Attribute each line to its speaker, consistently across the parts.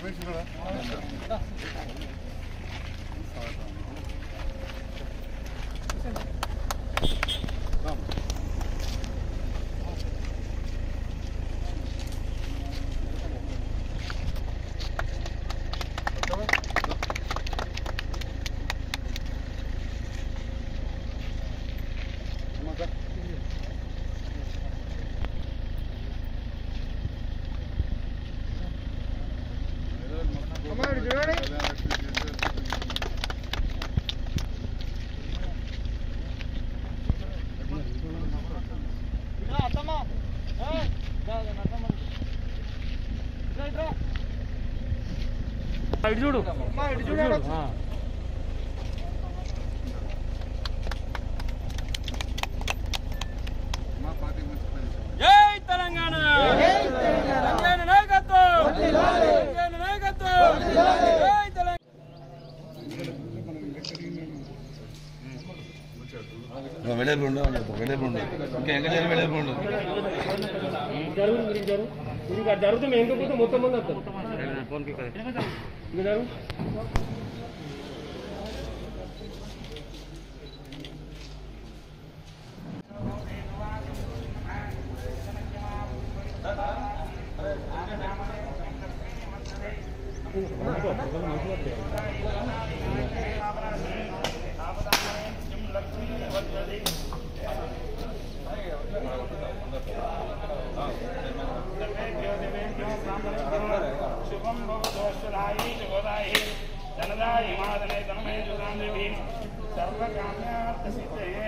Speaker 1: ఇటు చూడు ఇటు చూడు ఆ. జై తెలంగాణ జై నాయకత్వం జై నాయకత్వం జై తెలంగాణ
Speaker 2: వెడల్పు ఉండవు వెడల్పు ఉండవు ఇంకా ఇంకా జర వెడల్పు ఉండదు
Speaker 1: జరుగు మీరు జరుగు ఇది జరుగుతుంది ఎంకపోతే మొత్తం మంది వస్తారు ఫోన్కి ఇంకా జరుగు
Speaker 3: శుభం భవదోషదాయి శుభదాయి ధనదాయి మాదనే ధనమే జుగాంధీ సర్వకామ్యార్థ సిద్ధయే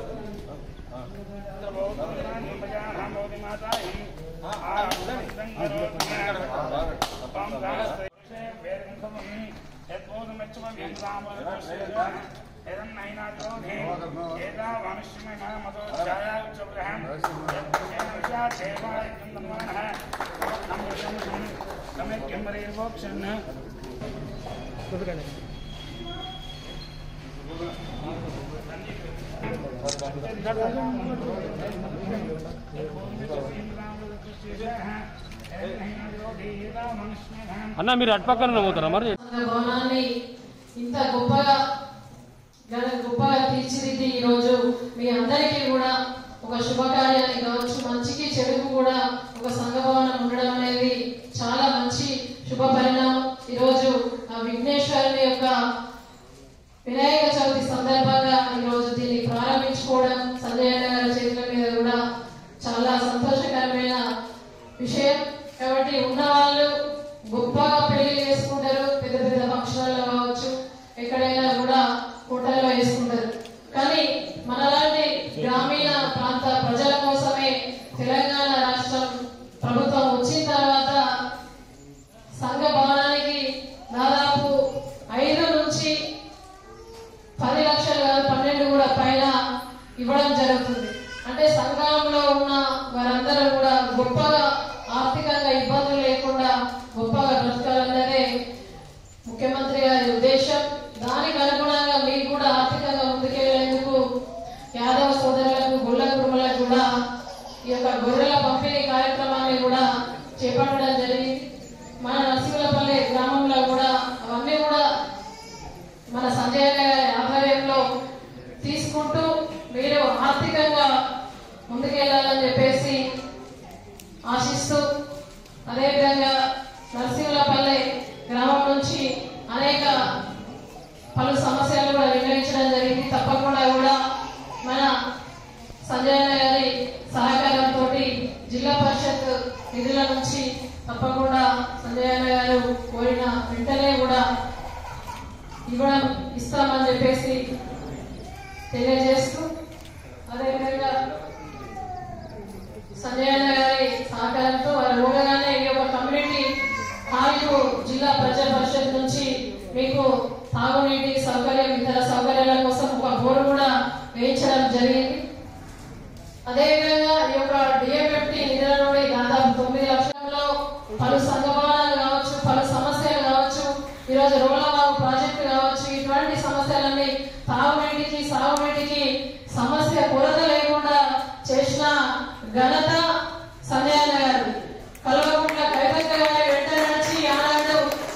Speaker 1: అన్న మీరు అటు పక్కన పోతారా మరి
Speaker 4: మన భవనాన్ని ఇంత గొప్పగా గణ- గొప్పగా తీర్చిదిద్ది ఈరోజు మీ అందరికీ కూడా ఒక శుభకార్యాన్ని కావచ్చు మంచికి చెడుకు కూడా ఒక సంఘ భవనం ఉండడం అనేది చాలా మంచి శుభ పరిణామం ఈరోజు ఆ విఘ్నేశ్వరుని యొక్క వినాయక చవితి సందర్భంగా ఈరోజు దీన్ని ప్రారంభించుకోవడం సంజయ్ అన్న గారి చేతుల మీద కూడా చాలా సంతోషకరమైన విషయం కాబట్టి ఉన్న వాళ్ళు గొప్పగా పెళ్లి చేసుకుంటారు పెద్ద పెద్ద ఫంక్షన్లలో కావచ్చు ఎక్కడైనా కూడా హోటల్లో వేసుకుంటారు కానీ మనలాంటి గ్రామీణ ప్రాంత ప్రజల కోసమే తెలంగాణ రాష్ట్రం ప్రభుత్వం వచ్చిన తర్వాత సంఘ భవనానికి దాదాపు ఐదు నుంచి పది లక్షలు కాదు పన్నెండు కూడా పైన ఇవ్వడం జరుగుతుంది అంటే సంఘంలో ఉన్న వారందరూ కూడా గొప్పగా ఆర్థికంగా ఇబ్బందులు లేకుండా గొప్పగా బ్రతకాలన్నదే ముఖ్యమంత్రి గారి ఉద్దేశం దానికి అనుగుణంగా మీకు కూడా ఆర్థికంగా ముందుకెళ్లేందుకు యాదవ సోదరులకు గొల్ల కుటుంబాలకు కూడా ఈ యొక్క గొర్రెల పంపిణీ కార్యక్రమాన్ని కూడా చేపట్టడం జరిగింది మన నరసింహలపల్లి గ్రామంలో కూడా అవన్నీ కూడా మన సంజయ్ అన్న గారి ఆధ్వర్యంలో తీసుకుంటూ మీరు ఆర్థికంగా ముందుకెళ్లాలని చెప్పేసి ఆశిస్తూ అదేవిధంగా నరసింహలపల్లి గ్రామం నుంచి అనేక పలు సమస్యలు కూడా విన్నవించడం జరిగింది తప్పకుండా కూడా మన సంజయ్ అన్న గారి సహకారంతో జిల్లా పరిషత్ నిధుల నుంచి తప్పకుండా సంజయ్ అన్న గారు కోరిన వెంటనే కూడా ఇవ్వడం ఇస్తామని చెప్పేసి తెలియజేస్తూ అదేవిధంగా సంజయ్ అన్న గారి సహకారంతో వారు ఊరగానే ఈ యొక్క కమ్యూనిటీ హాల్కు జిల్లా ప్రజా పరిషత్ నుంచి మీకు తాగునీటి సౌకర్యం ఇతర సౌకర్యాల కోసం ఒక బోర్డు కూడా వేయించడం జరిగింది అదేవిధంగా ఈ యొక్క డిఎంఎఫ్టి నిధుల నుండి దాదాపు తొమ్మిది లక్షల్లో పలు సంఘ భవనాలు కావచ్చు పలు సమస్యలు కావచ్చు ఈరోజు రోలవాగు ప్రాజెక్టు కావచ్చు ఇటువంటి సమస్యలన్నీ తాగునీటికి సాగునీటికి సమస్య కొరత లేకుండా చేసిన ఘనత సంజయ్ గారు కల్వకుంట్ల కవితక్క గారి వెంట నడిచి ఆనాడు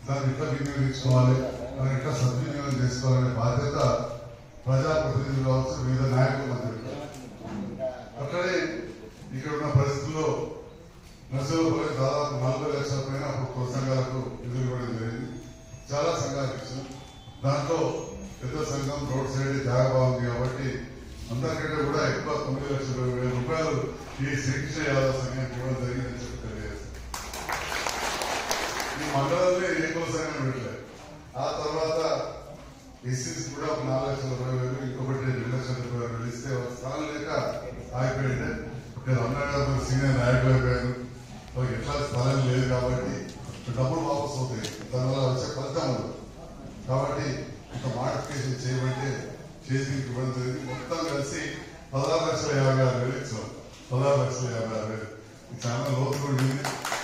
Speaker 5: దాన్ని ఎట్లా వినియోగించుకోవాలి దాన్ని ఎట్లా సద్వినియోగం చేసుకోవాలనే బాధ్యత ప్రజాప్రతినిధులు కావచ్చు వివిధ నాయకుల మధ్య ఉంటుంది. అట్లనే ఇక్కడ ఉన్న పరిస్థితుల్లో నర్సరావుపల్లి దాదాపు నలభై లక్షల పైన అప్పుడు కొత్త సంఘాలకు నిధులు ఇవ్వడం జరిగింది చాలా సంఘాలకు ఇచ్చాం దాంట్లో పెద్ద సంఘం రోడ్ సైడ్ జాగా బాగుంది కాబట్టి అందరికంటే కూడా ఎక్కువ తొమ్మిది లక్షల ఇరవై వేల రూపాయలు ఈ శ్రీకృష్ణ యాదవ్ సంఘానికి ఇవ్వడం జరిగిందని చెప్పి తెలియజేస్తాం ఈ మండలంలో ఏ కుల సంఘం పెట్టలేదు ఆ తర్వాత ఎస్సీస్ కూడా ఒక నాలుగు లక్షల ఇరవై వేలు ఇంకొకటి రెండు లక్షల ఇరవై వేలు ఇస్తే ఒక స్థానం లేక ఆగిపోయింది ఇక్కడ అన్నాడు సీనియర్ నాయకులు అయిపోయారు వాళ్ళకి ఎట్లా స్థలం లేదు కాబట్టి డబ్బులు వాపస్ అవుతాయి దానివల్ల వచ్చే ఫలితం ఉండదు కాబట్టి ఒక మాడిఫికేషన్ చేయబట్టి చేసి ఇవ్వడం జరిగింది మొత్తం కలిసి పదహారు లక్షల యాభై ఆరు వేలు ఇచ్చాం పదహారు లక్షల యాభై ఆరు వేలు ఇది చాలా లోతు ఉండింది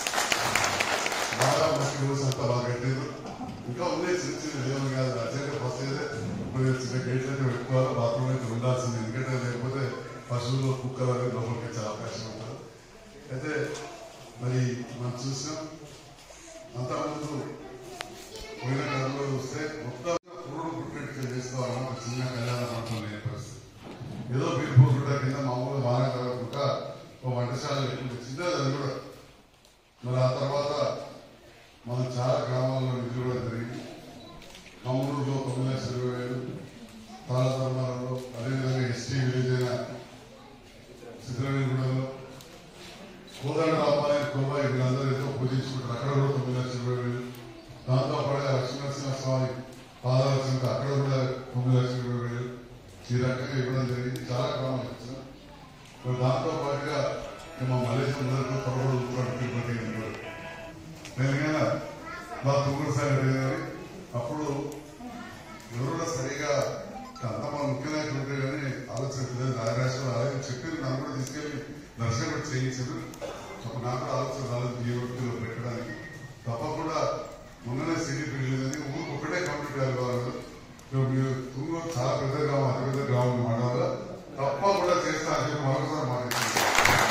Speaker 5: బాగా మంచి రోజు అంతా బాగా కట్టారు ఇంకా ఉన్నాయి చిన్న చిన్న దేవులు కాదు అర్జెంట్ ఫస్ట్ అయితే ఇప్పుడు చిన్న గేట్లు అయితే పెట్టుకోవాలి బాత్రూమ్ అయితే ఉండాల్సింది ఎందుకంటే లేకపోతే పశువులు కుక్కలు అనేది లోపలికి వచ్చే అవకాశం ఉంటుంది అయితే మరి మనం చూసినాం అంతకుముందు పోయిన కాలంలో చూస్తే మొత్తం పురుడు పుట్టినట్టుగా చేసుకోవాలన్న ఒక చిన్న కళ్యాణ మండపం లేని పరిస్థితి ఏదో బీర్పూర్ కింద మామూలుగా బాగా కలగకుండా ఒక వంటశాల లేకుండా చిన్నది అది కూడా మరి ఆ తర్వాత మనం చాలా గ్రామాల్లో నిధులు కూడా జరిగింది కమ్మూరులో తొమ్మిది లక్షల ఇరవై వేలు తాళధర్మాలలో అదేవిధంగా ఎస్టీ విలేజ్ అయిన సిద్ధరామగూడలో కోదండ రామాలయం కోబాయి వీళ్ళందరూ ఏదో పూజించుకుంటారు అక్కడ కూడా తొమ్మిది లక్షల ఇరవై వేలు దాంతో పాటుగా లక్ష్మీనరసింహ స్వామి పాదరక్షణతో అక్కడ కూడా తొమ్మిది లక్షల ఇరవై వేలు ఈ రకంగా ఇవ్వడం జరిగింది చాలా గ్రామాలు ఇచ్చాం మరి దాంతో పాటుగా ఇక మా మలేషియా మొదలు పొరపాటు తిరుపతి ఇవ్వడం తెలంగాణ మా తుమ్మూరు సార్ గారి అప్పుడు ఎవరు సరిగా అంత మన ముఖ్యనాయకులు ఉంటే కానీ ఆలోచన రాజరాష్ట్రం అలాగే చెప్పి నన్ను కూడా తీసుకెళ్లి దర్శనం కూడా చేయించారు అప్పుడు నాకు కూడా ఆలోచన రాలేదు ఈ వృత్తిలో పెట్టడానికి తప్పకుండా మొన్ననే సిటీ పెళ్ళిందని ఊరికి ఒకటే కంప్లీట్ కావాలి తుమ్మూరు చాలా పెద్ద గ్రామం అతి పెద్ద గ్రామం మాట్లాడాలి తప్పకుండా చేస్తా అని చెప్పి మరొకసారి మాట్లాడుతున్నాను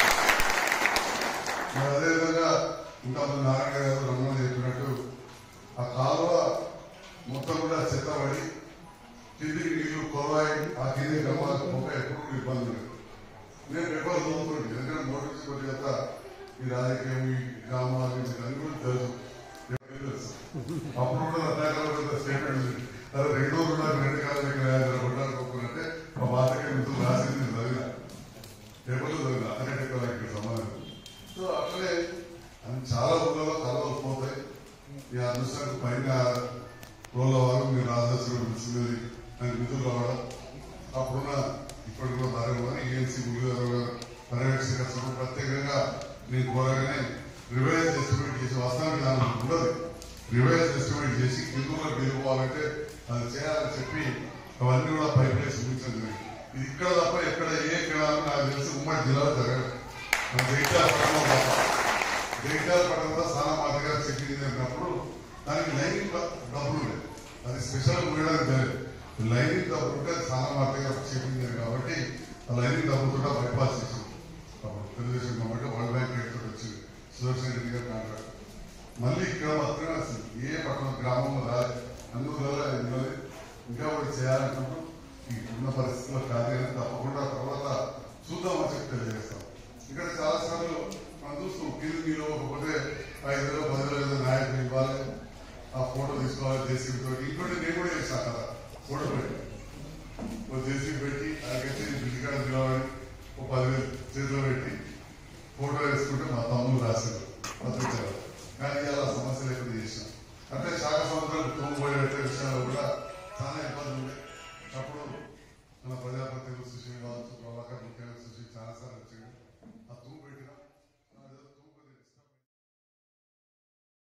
Speaker 5: మరి అదేవిధంగా ఇంతకుముందు నారాయణ గారు రమణ చెప్పినట్టు ఆ కాలువ మొత్తం కూడా చెత్త పడి కిందికి నీళ్లు కొలవాయి ఆ కింది గ్రామాలకు పోక ఎప్పుడు ఇబ్బంది లేదు నేను ఎక్కువ చదువుకోండి ఎందుకంటే మోటార్ కొద్ది చేత ఈ రాజకీయం ఈ గ్రామాలు మీకు అన్ని కూడా తెలుసు ఎవరికీ తెలుసు. అప్పుడు కూడా రత్నాకర్ స్టేట్మెంట్ ఉంది అదే రెండు రోజులు నాకు రెండు కాలం దగ్గర కొట్టాలనుకుంటే మా బాధకి మిత్రులు రాసింది నేను చదివిన పేపర్లు చదివిన అతనే ఇక్కడ సంబంధం సో అట్లనే అన్ని చాలా ఊళ్ళలో కలవలు పోతాయి ఈ అదృష్టానికి పైన రోజుల వారు మీరు రాజేశ్వరుడు పిలిచింది నాకు నిధులు రావడం అప్పుడున్న ఇప్పటి కూడా భార్య ఈఎన్సీ మురళీధర్ గారు పర్యవేక్షకులు ప్రత్యేకంగా నేను కోరగానే రివైజ్ ఎస్టిమేట్ చేసి వాస్తవానికి దాని ఉండదు రివైజ్ ఎస్టిమేట్ చేసి కిందలో వెళ్ళిపోవాలంటే అది చేయాలని చెప్పి అవన్నీ కూడా పైప్ లైన్ చూపించడం జరిగింది ఇది ఇక్కడ తప్ప ఎక్కడ ఏ కిణాలు నాకు తెలిసి ఉమ్మడి జిల్లాలో జరగదు మన జగిత్యాల పట్టణంలో తప్ప జగిత్యాల పట్టణంలో స్నానమాత గారు చెక్కింగ్ జరిగినప్పుడు దానికి లైనింగ్ డబ్బులు లేదు అది స్పెషల్ ఉండడానికి తెలియదు లైనింగ్ డబ్బులు ఉంటే స్నానమాత గారు చెక్కింగ్ జరిగింది కాబట్టి ఆ లైనింగ్ డబ్బులు కూడా బైపాస్ చేసింది అప్పుడు Telugu Desam government World Bank rate తోటి వచ్చింది సుదర్శన్ రెడ్డి గారు కాంట్రాక్ట్ మళ్ళీ ఇక్కడ మాత్రమే వస్తుంది ఏ పట్టణం గ్రామంలో రాదు అందువల్ల ఇందులో ఇంకా ఒకటి చేయాలనుకుంటూ ఈ ఉన్న పరిస్థితుల్లో కాదు కానీ తప్పకుండా తర్వాత చూద్దామని చెప్పి తెలియజేస్తాం ఇక్కడ చాలా సార్లు మనం చూస్తాం కింది మీరు ఒకటే ఐదు వేలు పది వేలు ఏదో నాయకులు ఇవ్వాలి ఆ ఫోటో తీసుకోవాలి జేసీబీ తోటి ఇంకోటి నేను కూడా చేశాను కదా ఫోటో పెట్టి ఒక జేసీబీ పెట్టి అక్కడికి ఇంటికాడ నిలబడి ఒక పదివేలు చేతిలో పెట్టి ఫోటో వేసుకుంటే మా తమ్ముడు రాశారు పత్రికలో కానీ అలా సమస్య లేకుండా చేసిన